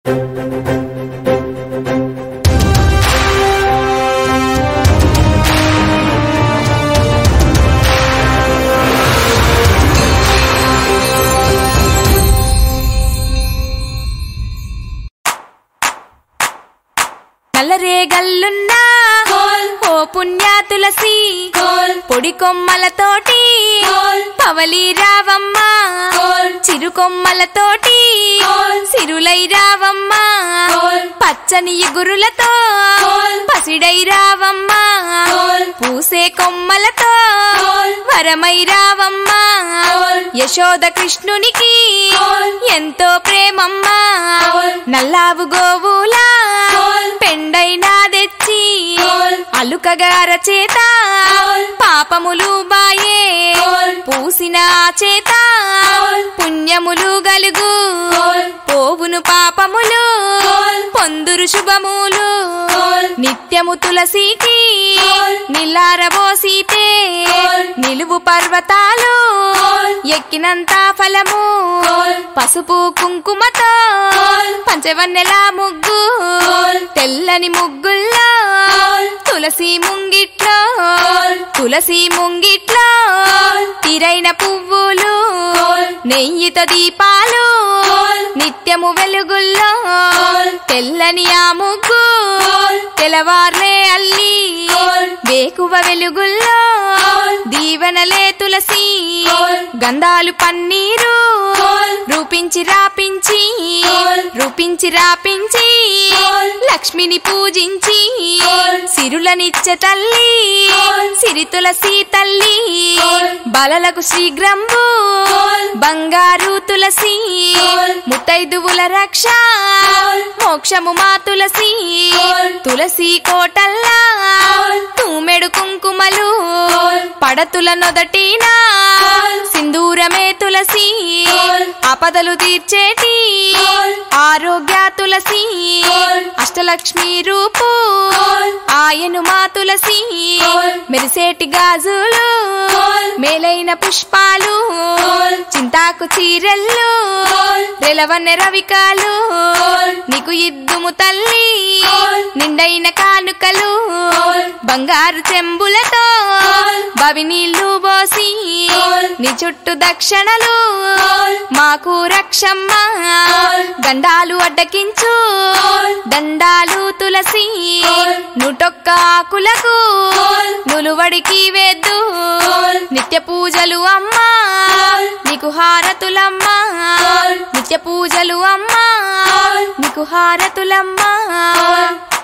నల్లరేగల్లున్నా coal. ఓ పుణ్యా తులసి coal. పొడి కొమ్మలతోటి coal. పవలి రావమ్మ coal. చిరు కొమ్మలతోటి coal. సిరులై రావమ్మ కోల్. పచ్చని ఎగురులతో కోల్. పసిడై రావమ్మ కోల్. పూసే కొమ్మలతో కోల్. వరమై రావమ్మ కోల్. యశోద కృష్ణునికి కోల్. ఎంతో ప్రేమమ్మ కోల్. నల్లావు గోవులా కోల్. పెండైనా తెచ్చి కోల్. అలుకగార చేత కోల్. పాపములు బాయే కోల్. పూసిన చేత కోల్. పుణ్యములు గలుగు కోల్. పోవును పాపములు కోల్. పొందురు శుభములు కోల్. నిత్యము తులసికి కోల్. నిల్లారబోసీతే కోల్. నిలువు పర్వతాలు కోల్. ఎక్కినంత ఫలము కోల్. పసుపు కుంకుమతో కోల్. పంచవన్నెల ముగ్గు కోల్. తెల్లని ముగ్గుల్లో కోల్. తులసి ముంగిట్లో కోల్. తులసి ముంగిట్లో కోల్. తీరైన పువ్వులు కోల్. నెయ్యితో దీపాలు కోల్. నిత్యము వెలుగుల్లో కోల్. తెల్లని ఆ ముగ్గు కోల్. తెలవార్లే అల్లి కోల్. వేకువ వెలుగుల్లో కోల్. దీవెనలే తులసి కోల్. గంధాలు పన్నీరు కోల్. రూపించి రాపించి కోల్. రూపించి రాపించి కోల్. లక్ష్మిని పూజించి కోల్. సిరులనిచ్చే తల్లి కోల్. సిరి తులసి తల్లి కోల్. బలలకు శ్రీగ్రంబు కోల్. బంగారు తులసి కోల్. ముత్తైదువుల రక్ష కోల్. మోక్షము మా తులసి కోల్. తులసి కోటల్లా కోల్. తూమెడు కుంకుమలు కోల్. పడతుల నొదటిన కోల్. సింధూరమే తులసి కోల్. ఆపదలు తీర్చేటి కోల్. ఆరోగ్య తులసి కోల్. అష్టలక్ష్మి రూపు కోల్. ఆయను మా తులసి కోల్. మెరిసేటి గాజులు కోల్. మేలైన పుష్పాలు కోల్. చింతాకు చీరల్లు కోల్. రెలవన్నె రవికాలు కోల్. నీకు ఇద్దుము తల్లి కోల్. నిండైన కానుకలు కోల్. బంగారు చెంబులతో కోల్. బవి నీళ్లు పోసి కోల్. నీ చుట్టూ దక్షిణలు కోల్. మాకు రక్షమ్మ కోల్. గండాలు అడ్డకించు కోల్. దండాలు తులసి కోల్. నూటొక్క ఆకులకు కోల్. నులువడికి వేద్దు కోల్. నిత్య పూజలు అమ్మా కోల్. నీకు హారతులమ్మా కోల్. నిత్య పూజలు అమ్మా కోల్. నీకు హారతులమ్మా కోల్.